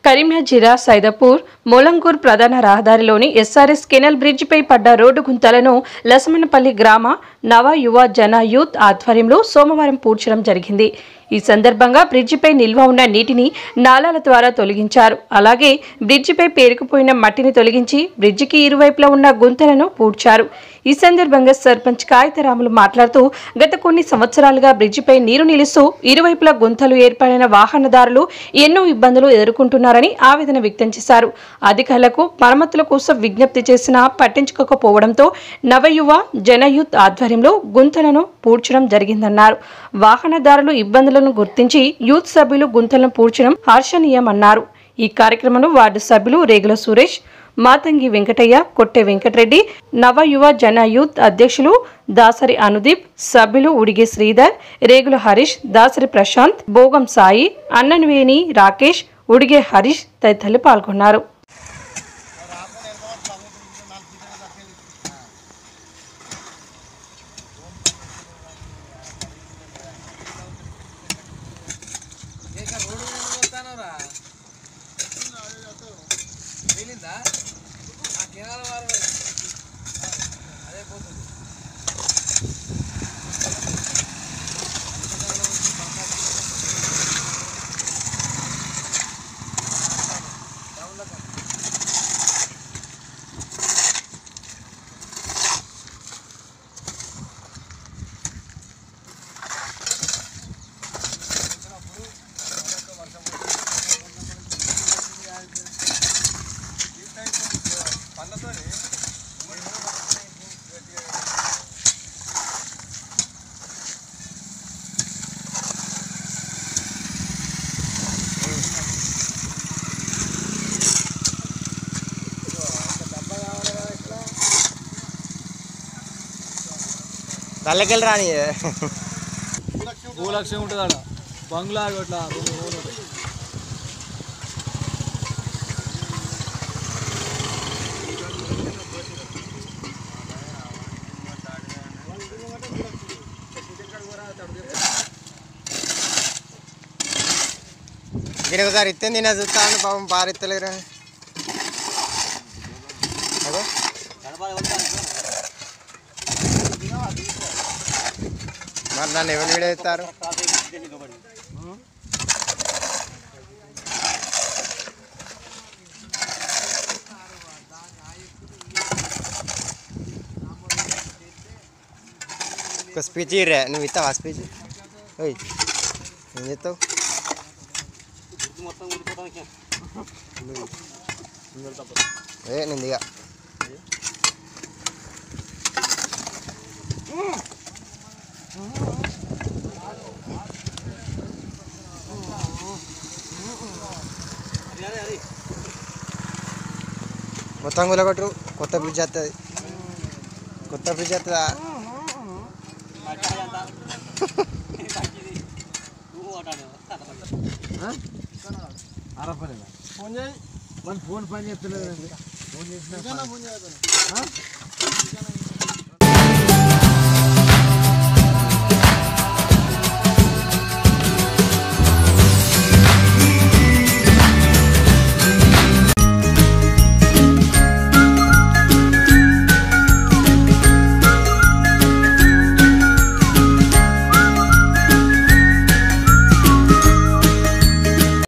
కరీంనగర్ జిల్లా సైదాపూర్ మోలంగూర్ ప్రధాన రహదారిలోని SRS canal బ్రిడ్జిపై పడ్డ రోడ్డు గుంతలను లసమనపల్లి గ్రామ నవ యువ జన యూత్ ఆధ్వర్యంలో సోమవారం పూడ్చడం జరిగింది ఈ సందర్భంగా బ్రిడ్జిపై నిల్వ ఉన్న నీటిని నాలాల ద్వారా తొలగించారు అలాగే బ్రిడ్జిపై పేరుకుపోయిన మట్టిని తొలగించి బ్రిడ్జికి ఇరువైపులా ఉన్న గుంతలను పూడ్చారు ఈ సందర్భంగా సర్పంచ్ కాగితరాములు మాట్లాడుతూ గత కొన్ని సంవత్సరాలుగా బ్రిడ్జిపై నీరు నిలుస్తూ ఇరువైపులా గుంతలు ఏర్పడిన వాహనదారులు ఎన్నో ఇబ్బందులు ఎదుర్కొంటున్నారని ఆవేదన వ్యక్తం చేశారు అధికారులకు మరమ్మతుల కోసం విజ్ఞప్తి చేసినా పట్టించుకోకపోవడంతో నవయువ జనయూత్ ఆధ్వర్యంలో గుంతలను పూడ్చడం జరిగిందన్నారు వాహనదారులు ఇబ్బందులను గుర్తించి యూత్ సభ్యులు గుంతలను పూడ్చడం హర్షణీయమన్నారు ఈ కార్యక్రమంలో వార్డు సభ్యులు రేగుల సురేష్ మాతంగి వెంకటయ్య కొట్టె వెంకటరెడ్డి నవ యువ జన యూత్ అధ్యక్షులు దాసరి అనుదీప్ సభ్యులు ఉడిగే శ్రీధర్ రేగుల హరీష్ దాసరి ప్రశాంత్ భోగం సాయి అన్నన్వేణి రాకేష్ ఉడిగే హరీష్ తదితరులు పాల్గొన్నారు తల్లకెళ్ళి రాని ఓ లక్షం ఉంటుంది ఆడ బంగ్లా అట్లా రెండు రోజులు ఉంటాయి. దీనికి ఒకసారి ఇస్తే నేను చూస్తాను పాపం పారెత్తలేరా అగో. మరి నన్ను ఎవరు విడేస్తారు ఒక స్పీచ్ ఇర్రా నువ్వు ఇస్తావా స్పీచ్ ఓయ్ ఏం చెప్తావు ఏ నేను దిగా మొత్తం కూలగొట్టరు కొత్త బ్రిడ్జ్ వస్తుంది కొత్త బ్రిడ్జ్ వస్తుందా ఫోన్ చేయి మన ఫోన్ పని చేస్తలేదండి ఫోన్ చేసిన